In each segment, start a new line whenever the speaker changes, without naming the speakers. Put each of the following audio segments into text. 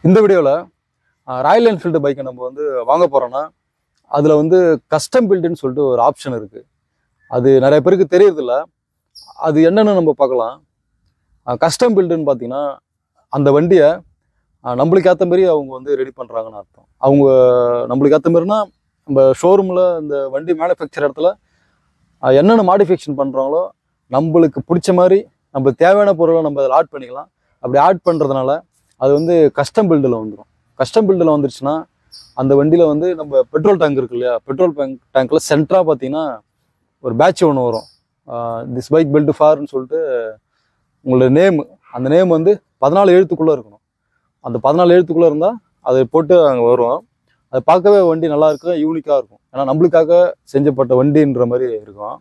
இந்த வீடியோவில் Royal Enfield பைக்கை நம்ம வந்து வாங்க போகிறோன்னா அதில் வந்து கஸ்டம் பில்டுன்னு சொல்லிட்டு ஒரு ஆப்ஷன் இருக்குது அது நிறைய பேருக்கு தெரியறதில்ல அது என்னன்னு நம்ம பார்க்கலாம் கஸ்டம் பில்டுன்னு பார்த்தீங்கன்னா அந்த வண்டியை அஹ், நம்மளுக்கு ஏற்ற மாதிரி அவங்க வந்து ரெடி பண்ணுறாங்கன்னு அர்த்தம் அவங்க நம்மளுக்கு ஏற்ற மாதிரினா நம்ம ஷோரூமில் இந்த வண்டி மேனுஃபேக்சர் இடத்துல அஹ், என்னென்ன மாடிஃபிகேஷன் பண்ணுறாங்களோ நம்மளுக்கு பிடிச்ச மாதிரி நம்ம தேவையான பொருளை நம்ம அதில் ஆட் பண்ணிக்கலாம் அப்படி ஆட் பண்ணுறதுனால அது வந்து கஸ்டம் பில்டில் வந்துடும் கஸ்டம் பில்டில் வந்துருச்சுன்னா அந்த வண்டியில் வந்து நம்ம பெட்ரோல் டேங்க் இருக்கு இல்லையா பெட்ரோல் டேங்க் டேங்க்கில் சென்டராக பார்த்தீங்கன்னா ஒரு பேட்ச் ஒன்று வரும் திஸ் பைக் பில்டு ஃபார்னு சொல்லிட்டு உங்களோட நேம் அந்த நேம் வந்து பதினாலு எழுத்துக்குள்ளே இருக்கணும் அந்த பதினாலு எழுத்துக்குள்ளே இருந்தால் அதை போட்டு அங்கே வரும் அதை பார்க்கவே வண்டி நல்லா இருக்கும் யூனிக்காக இருக்கும் ஏன்னா நம்மளுக்காக செஞ்சப்பட்ட வண்டின்ற மாதிரி இருக்கும்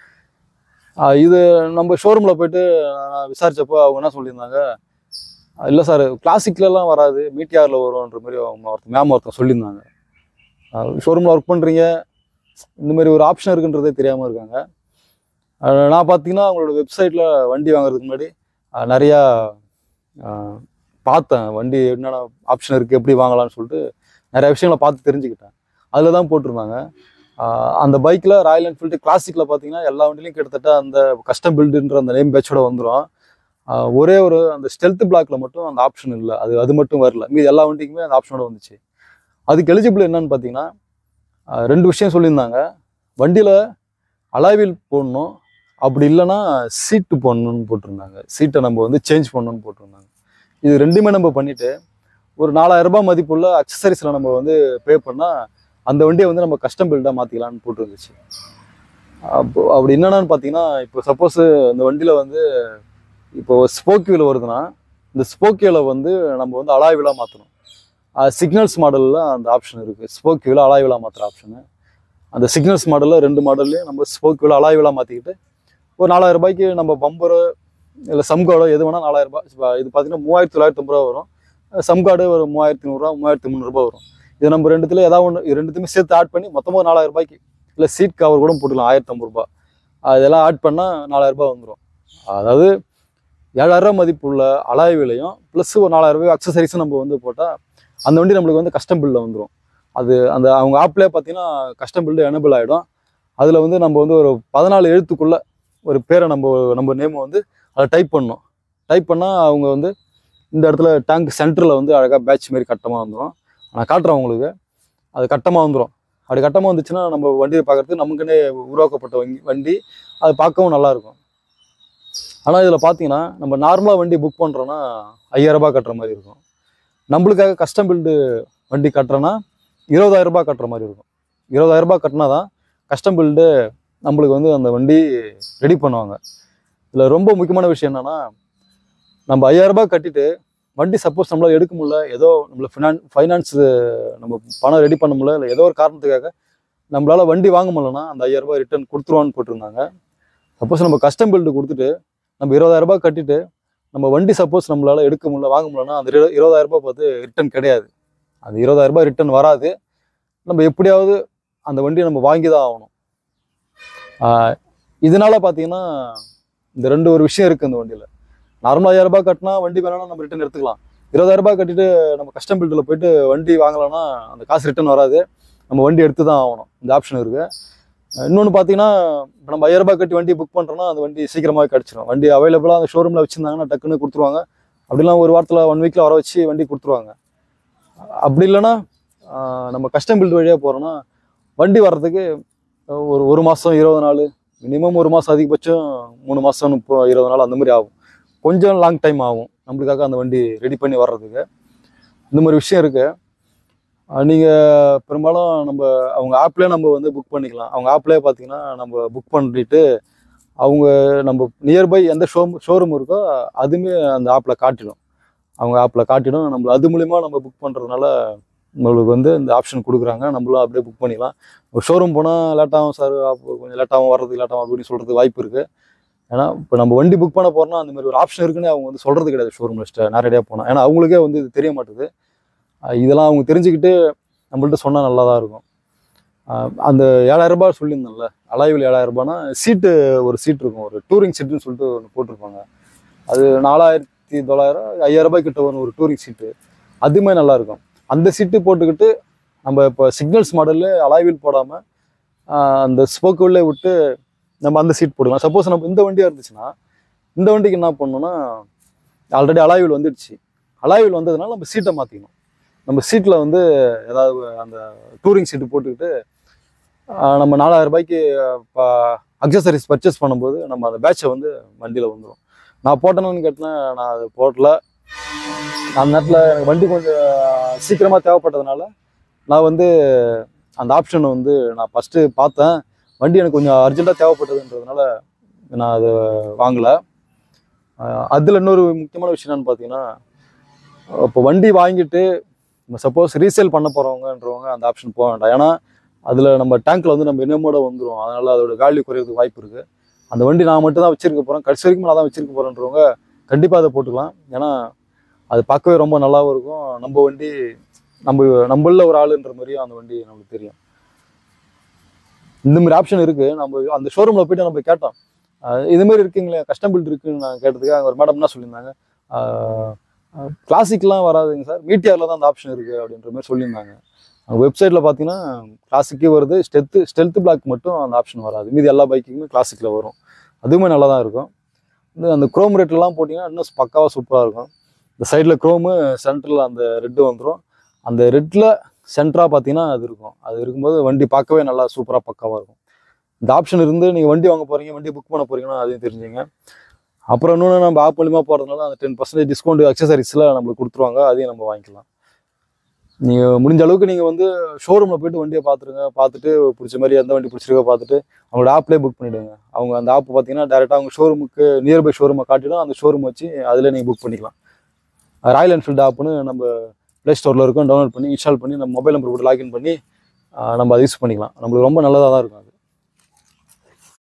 ஆஹ் இது நம்ம ஷோரூமில் போயிட்டு நான் விசாரிச்சப்போ அவங்க என்ன சொல்லியிருந்தாங்க இல்லை சார் கிளாசிக்லலாம் வராது மீட்டியாரில் வரும்ன்ற மாதிரி அவங்க ஒருத்தர் மேம் ஒருத்தர் சொல்லியிருந்தாங்க ஷோரூமில் ஒர்க் பண்ணுறீங்க இந்த மாதிரி ஒரு ஆப்ஷன் இருக்குன்றதே தெரியாமல் இருக்காங்க அஹ் நான் பார்த்தீங்கன்னா அவங்களோட வெப்சைட்டில் வண்டி வாங்குறதுக்கு முன்னாடி அஹ் நிறையா அஹ், பார்த்தேன் வண்டி என்னென்ன ஆப்ஷன் இருக்குது எப்படி வாங்கலாம்னு சொல்லிட்டு நிறைய விஷயங்களை பார்த்து தெரிஞ்சுக்கிட்டேன் அதில் தான் போட்டிருந்தாங்க அஹ் அந்த பைக்கில் ராயல் என்ஃபீல்டு கிளாசிக்கில் பார்த்தீங்கன்னா எல்லா வண்டிலையும் கிட்டத்தட்ட அந்த கஸ்டம் பில்டுன்ற அந்த நேம் பேட்சோட வந்துடும் ஒரே ஒரு அந்த ஸ்டெல்த் பிளாக்ல மட்டும் அந்த ஆப்ஷன் இல்லை அது அது மட்டும் வரல மீது எல்லா வண்டிக்குமே அந்த ஆப்ஷனோட வந்துச்சு அதுக்கு எலிஜிபிள் என்னன்னு பார்த்தீங்கன்னா அஹ் ரெண்டு விஷயம் சொல்லியிருந்தாங்க வண்டியில் அலாவில் போடணும் அப்படி இல்லைன்னா சீட்டு போடணும்னு போட்டிருந்தாங்க சீட்டை நம்ம வந்து சேஞ்ச் பண்ணணும்னு போட்டிருந்தாங்க இது ரெண்டுமே நம்ம பண்ணிட்டு ஒரு நாலாயிரம் ரூபாய் மதிப்புள்ள அக்சசரிஸில் நம்ம வந்து பே பண்ணால் அந்த வண்டியை வந்து நம்ம கஸ்டம் பில்டாக மாற்றிக்கலாம்னு போட்டுருந்துச்சு அப்போ அப்படி என்னென்னு பார்த்தீங்கன்னா இப்போ சப்போஸ் இந்த வண்டியில் வந்து இப்போ ஸ்போக் வீல் வருதுன்னா இந்த ஸ்போக் வீலை வந்து நம்ம வந்து அலாய் வீலாக மாற்றணும் சிக்னல்ஸ் மாடலில் அந்த ஆப்ஷன் இருக்குது ஸ்போக் வீலை அலாய் வீலாக மாற்றுற ஆப்ஷனு அந்த சிக்னல்ஸ் மாடலில் ரெண்டு மாடல்லையும் நம்ம ஸ்போக் வீலை அலாய் வீலாக மாற்றிக்கிட்டு ஒரு நாலாயிரம் ரூபாய்க்கு நம்ம பம்பரு இல்லை சம்கார்டோ எது வேணால் நாலாயிரம் ரூபாய் இப்ப இது பார்த்தீங்கன்னா மூவாயிரத்தி தொள்ளாயிரத்தி ஐம்பது ரூபா வரும் சம்கார்டு ஒரு மூவாயிரத்தி நூறுரூவா மூவாயிரத்தி முந்நூறுபா வரும் இது நம்ம ரெண்டுத்துல ஏதாவது ஒன்று இது ரெண்டுத்தையுமே சேர்த்து ஆட் பண்ணி மொத்தமாக ஒரு நாலாயிரம் ரூபாய்க்கு இல்லை சீட் கவர் கூட போட்டுக்கலாம் ஆயிரத்தி ஐம்பது ரூபாய் அதெல்லாம் ஆட் பண்ணால் நாலாயிரம் ரூபாய் வந்துடும் அதாவது ஏழாயிரம் மதிப்புள்ள அலாய் விலையும் ப்ளஸ் ஒரு நாலாயிரம் ரூபாய் அக்சசரிஸும் நம்ம வந்து போட்டால் அந்த வண்டி நம்மளுக்கு வந்து கஸ்டம் பில்டில் வந்துடும் அது அந்த அவங்க ஆப்லேயே பார்த்தீங்கன்னா கஸ்டம் பில்டு எனபிள் ஆகிடும் அதில் வந்து நம்ம வந்து ஒரு பதினாலு எழுத்துக்குள்ள ஒரு பேரை நம்ம நம்ம நேமை வந்து அதை டைப் பண்ணணும் டைப் பண்ணால் அவங்க வந்து இந்த இடத்துல டேங்க் சென்டரில் வந்து அழகாக பேட்ச் மாரி கட்டமாக வந்துடும் நான் காட்டுறேன் உங்களுக்கு அது கட்டமாக வந்துடும் அப்படி கட்டமாக வந்துச்சுன்னா நம்ம வண்டியை பார்க்குறதுக்கு நமக்குன்னே உருவாக்கப்பட்ட வண்டி வண்டி அது பார்க்கவும் நல்லாயிருக்கும் ஆனால் இதில் பார்த்தீங்கன்னா நம்ம நார்மலாக வண்டி புக் பண்ணுறோன்னா ஐயாயிரரூபா கட்டுற மாதிரி இருக்கும் நம்மளுக்காக கஸ்டம் பில்டு வண்டி கட்டுறோன்னா இருபதாயிரரூபா கட்டுற மாதிரி இருக்கும் இருபதாயிரரூபா கட்டினா தான் கஸ்டம் பில்டு நம்மளுக்கு வந்து அந்த வண்டி ரெடி பண்ணுவாங்க இதில் ரொம்ப முக்கியமான விஷயம் என்னென்னா நம்ம ஐயாயிரரூபா கட்டிட்டு வண்டி சப்போஸ் நம்மளால் எடுக்க முடியல ஏதோ நம்மள ஃபினான் ஃபைனான்ஸ் நம்ம பணம் ரெடி பண்ண முடியல இல்லை ஏதோ ஒரு காரணத்துக்காக நம்மளால் வண்டி வாங்க முடியலன்னா அந்த ஐயாயிரரூபா ரிட்டர்ன் கொடுத்துருவான்னு போட்டிருந்தாங்க சப்போஸ் நம்ம கஸ்டம் பில்டு கொடுத்துட்டு நம்ம இருபதாயிரரூபா கட்டிட்டு நம்ம வண்டி சப்போஸ் நம்மளால் எடுக்க முடியல வாங்க முடியலன்னா அந்த இரு- இருபதாயிரரூபா பார்த்து ரிட்டர்ன் கிடையாது அந்த இருபதாயிரரூபா ரிட்டர்ன் வராது நம்ம எப்படியாவது அந்த வண்டியை நம்ம வாங்கி தான் ஆகணும் ஆஹ் இதனால பார்த்தீங்கன்னா இந்த ரெண்டு ஒரு விஷயம் இருக்குது இந்த வண்டியில் நார்மலாக ஐயாயிரம் ரூபாய் கட்டினா வண்டி வேணாலும் நம்ம ரிட்டர்ன் எடுத்துக்கலாம் இருபதாயிரம் ரூபாய் கட்டிட்டு நம்ம கஸ்டம் பில்டில் போயிட்டு வண்டி வாங்கலாம்னா அந்த காசு ரிட்டர்ன் வராது நம்ம வண்டி எடுத்து தான் ஆகணும் இந்த ஆப்ஷன் இருக்குது இன்னொன்று பார்த்தீங்கன்னா இப்போ நம்ம ஐயாயிரம் ரூபாய் கட்டி வண்டி புக் பண்ணுறோன்னா அந்த வண்டி சீக்கிரமாகவே கிடச்சிரும் வண்டி அவைலபிளாக அந்த ஷோரூமில் வச்சுருந்தாங்கன்னா டக்குன்னு கொடுத்துருவாங்க அப்படிலாம் ஒரு வாரத்தில் ஒன் வீக்கில் வர வச்சு வண்டி கொடுத்துருவாங்க அப்படி இல்லைன்னா ஆஹ் நம்ம கஸ்டம் பில்டு வழியாக போகிறோன்னா வண்டி வர்றதுக்கு ஒரு ஒரு மாதம் இருபது நாள் மினிமம் ஒரு மாதம் அதிகபட்சம் மூணு மாதம் முப்பது இருபது நாள் அந்த மாதிரி ஆகும் கொஞ்சம் லாங் டைம் ஆகும் நம்மளுக்காக அந்த வண்டி ரெடி பண்ணி வர்றதுக்கு இந்த மாதிரி விஷயம் இருக்குது நீங்கள் பெரும்பாலும் நம்ம அவங்க ஆப்லேயே நம்ம வந்து புக் பண்ணிக்கலாம் அவங்க ஆப்லேயே பார்த்தீங்கன்னா நம்ம புக் பண்ணிட்டு அவங்க நம்ம நியர்பை எந்த ஷோ ஷோரூம் இருக்கோ அதுவுமே அந்த ஆப்பில் காட்டிடும் அவங்க ஆப்பில் காட்டிடும் நம்ம அது மூலிமா நம்ம புக் பண்ணுறதுனால நம்மளுக்கு வந்து இந்த ஆப்ஷன் கொடுக்குறாங்க நம்மளும் அப்படியே புக் பண்ணிக்கலாம் ஷோரூம் போனால் லேட் ஆகும் சார் அப்போ கொஞ்சம் லேட் ஆகும் வர்றதுக்கு லேட் ஆகும் அப்படின்னு சொல்கிறதுக்கு வாய்ப்பு இருக்குது ஏன்னா இப்போ நம்ம வண்டி புக் பண்ண போறோம்னா அந்த மாதிரி ஒரு ஆப்ஷன் இருக்குன்னு அவங்க வந்து சொல்கிறது கிடையாது ஷோரூம் லிஸ்ட்டை நேரடியாக போனால் ஏன்னா அவங்களுக்கே வந்து இது தெரிய மாட்டுது அஹ் இதெல்லாம் அவங்க தெரிஞ்சுக்கிட்டு நம்மள்ட்ட சொன்னால் நல்லா தான் இருக்கும் அஹ் அந்த ஏழாயிரம் ரூபாய் சொல்லியிருந்தேன்ல அலாய்வில் ஏழாயிரம் ரூபாய்னா சீட்டு ஒரு சீட் இருக்கும் ஒரு டூரிங் சீட்டுன்னு சொல்லிட்டு ஒன்று போட்டிருப்பாங்க அது நாலாயிரத்தி தொள்ளாயிரம் ஐயாயிரம் ரூபாய் கிட்ட வரும் ஒரு டூரிங் சீட்டு அதுவுமே நல்லா இருக்கும் அந்த சீட்டு போட்டுக்கிட்டு நம்ம இப்போ சிக்னல்ஸ் மாடலில் அலாய்வில் போடாமல் அந்த ஸ்போக்கு உள்ளே விட்டு நம்ம அந்த சீட் போடுக்கலாம் சப்போஸ் நம்ம இந்த வண்டியாக இருந்துச்சுன்னா இந்த வண்டிக்கு என்ன பண்ணணும்னா ஆல்ரெடி அலாய்வில் வந்துடுச்சு அலாய்வில் வந்ததுனால நம்ம சீட்டை மாற்றிக்கணும் நம்ம சீட்டில் வந்து ஏதாவது அந்த டூரிங் சீட்டு போட்டுக்கிட்டு ஆஹ் நம்ம நாலாயிரம் ரூபாய்க்கு அக்சசரிஸ் பர்ச்சேஸ் பண்ணும்போது நம்ம அந்த பேட்சை வந்து வண்டியில் வந்துடும் நான் போட்டேன்னு கேட்டேன்னா நான் அது போடல அந்த நேரத்தில் எனக்கு வண்டி கொஞ்சம் சீக்கிரமாக தேவைப்பட்டதுனால நான் வந்து அந்த ஆப்ஷனை வந்து நான் ஃபஸ்ட்டு பார்த்தேன் வண்டி எனக்கு கொஞ்சம் அர்ஜென்ட்டாக தேவைப்பட்டதுன்றதுனால நான் அதை வாங்கலை அதில் இன்னொரு முக்கியமான விஷயம் என்னன்னு பார்த்தீங்கன்னா இப்போ வண்டி வாங்கிட்டு சப்போஸ் ரீசேல் பண்ண போகிறவங்கன்றவங்க அந்த ஆப்ஷன் போக வேண்டாம் ஏன்னா அதில் நம்ம டேங்க்கில் வந்து நம்ம என்னமோட வந்துடும் அதனால் அதோட வேல்யூ குறையிறதுக்கு வாய்ப்பு இருக்குது அந்த வண்டி நான் மட்டும் தான் வச்சிருக்க போகிறேன் கடைசி வரைக்கும் நான் தான் வச்சிருக்க போகிறேன்றவங்க கண்டிப்பாக அதை போட்டுக்கலாம் ஏன்னா அது பார்க்கவே ரொம்ப நல்லாவும் இருக்கும் நம்ம வண்டி நம்ம நம்மள ஒரு ஆளுன்ற மாதிரியும் அந்த வண்டி நம்மளுக்கு தெரியும் இந்த மாதிரி ஆப்ஷன் இருக்கு நம்ம அந்த ஷோரூம்ல போயிட்டு நம்ம கேட்டோம் அஹ் இது மாதிரி இருக்குங்களே கஸ்டம் பில்ட் இருக்குன்னு நான் கேட்டதுக்கு அங்கே ஒரு மேடம் என்ன சொல்லியிருந்தாங்க கிளாசிக்லாம் வராதுங்க சார் மீட்டியாரில் தான் அந்த ஆப்ஷன் இருக்குது அப்படின்ற மாதிரி சொல்லியிருந்தாங்க அவங்க வெப்சைட்டில் பார்த்தீங்கன்னா கிளாசிக்கே வருது ஸ்டெத்து ஸ்டெல்த் பிளாக் மட்டும் அந்த ஆப்ஷன் வராது மீதி எல்லா பைக்குமே கிளாசிக்கில் வரும் அதுவுமே நல்லா தான் இருக்கும் இந்த அந்த குரோம் ரேட்லலாம் போட்டிங்கன்னா இன்னும் பக்காவாக சூப்பராக இருக்கும் இந்த சைடில் குரோமு சென்டரில் அந்த ரெட்டு வந்துடும் அந்த ரெட்டில் சென்டராக பார்த்தீங்கன்னா அது இருக்கும் அது இருக்கும்போது வண்டி பார்க்கவே நல்லா சூப்பராக பக்காவாக இருக்கும் இந்த ஆப்ஷன் இருந்து நீங்கள் வண்டி வாங்க போகிறீங்க வண்டி புக் பண்ண போகிறீங்கன்னா அதையும் தெரிஞ்சுங்க அப்புறம் இன்னொன்று நம்ம ஆப் மூலியமாக போகிறதுனால அந்த டென் பர்சன்டேஜ் டிஸ்கவுண்ட் அக்சசரிஸில் நம்மளுக்கு கொடுத்துருவாங்க அதையும் நம்ம வாங்கிக்கலாம் நீங்கள் முடிஞ்ச அளவுக்கு நீங்கள் வந்து ஷோரூமில் போயிட்டு வண்டியை பார்த்துருங்க பார்த்துட்டு பிடிச்ச மாதிரி எந்த வண்டி பிடிச்சிருக்கோ பார்த்துட்டு அவங்களோட ஆப்லேயே புக் பண்ணிவிடுங்க அவங்க அந்த ஆப் பார்த்தீங்கன்னா டேரெக்டாக அவங்க ஷோரூமுக்கு நியர்பை ஷோரூமை காட்டிடும் அந்த ஷோரூம் வச்சு அதில் நீங்கள் புக் பண்ணிக்கலாம் ராயல் என்ஃபீல்டு ஆப்னு நம்ம ப்ளே ஸ்டோரில் இருக்கும் டவுன்லோட் பண்ணி இன்ஸ்டால் பண்ணி நம்ம மொபைல் நம்பர் போட்டு லாகின் பண்ணி ஆஹ் நம்ம அதை யூஸ் பண்ணிக்கலாம் நம்மளுக்கு ரொம்ப நல்லதாக தான் இருக்கும் அது